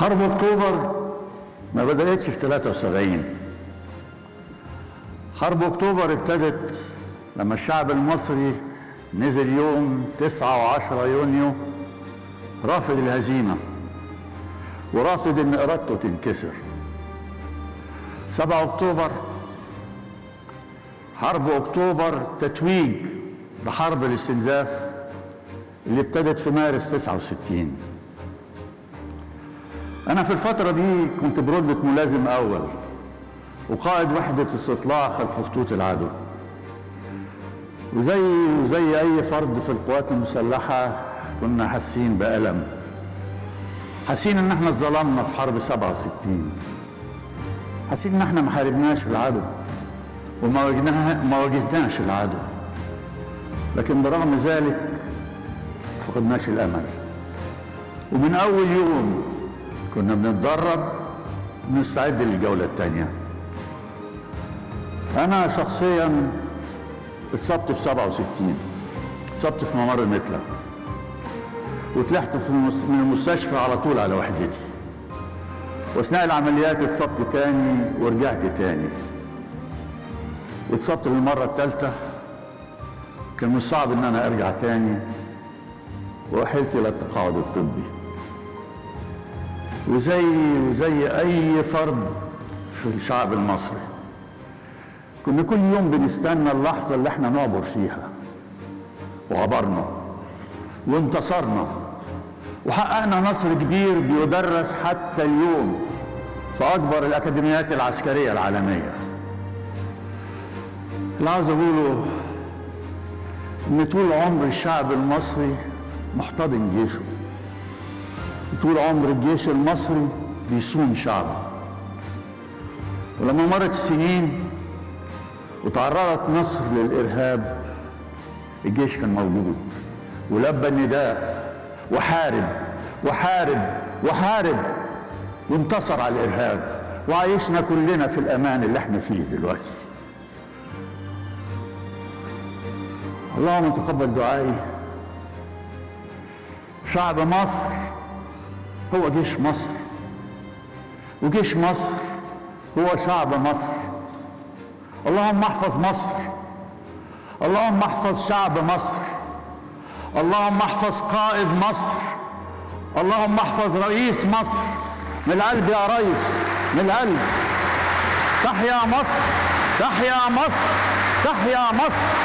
حرب اكتوبر ما بدأتش في 73 حرب اكتوبر ابتدت لما الشعب المصري نزل يوم 9 و10 يونيو رافض الهزيمة ورافض ان ارادته تنكسر 7 اكتوبر حرب اكتوبر تتويج بحرب الاستنزاف اللي ابتدت في مارس 69 انا في الفترة دي كنت برتبة ملازم اول وقائد وحدة استطلاع خلف خطوط العدو وزي وزي اي فرد في القوات المسلحة كنا حاسين بألم حاسين ان احنا اتظلمنا في حرب 67 حاسين ان احنا ما حاربناش العدو وما واجهناها ما واجهناش العدو لكن برغم ذلك فقدناش الامل ومن اول يوم كنا بنتدرب نستعد للجولة الثانية أنا شخصيا اتصبت في 67 اتصبت في ممر متلة وطلعت في المس- من المستشفى على طول على وحدتي واثناء العمليات اتصبت تاني ورجعت تاني واتصبت للمرة الثالثة كان من الصعب ان انا ارجع تاني واحلت الى التقاعد الطبي وزي وزي اي فرد في الشعب المصري كنا كل يوم بنستنى اللحظة اللي احنا نعبر فيها وعبرنا وانتصرنا وحققنا نصر كبير بيدرس حتى اليوم في أكبر الأكاديميات العسكرية العالمية اللي عاوز أقوله إن طول عمر الشعب المصري محتضن جيشه طول عمر الجيش المصري بيصون شعبه ولما مرت السنين وتعرضت مصر للإرهاب الجيش كان موجود ولبى النداء وحارب وحارب وحارب وانتصر على الإرهاب وعايشنا كلنا في الأمان اللي احنا فيه دلوقتي اللهم تقبل دعائي شعب مصر هو جيش مصر وجيش مصر هو شعب مصر اللهم احفظ مصر اللهم احفظ شعب مصر اللهم احفظ قائد مصر اللهم احفظ رئيس مصر من القلب يا ريس من القلب تحيا مصر تحيا مصر تحيا مصر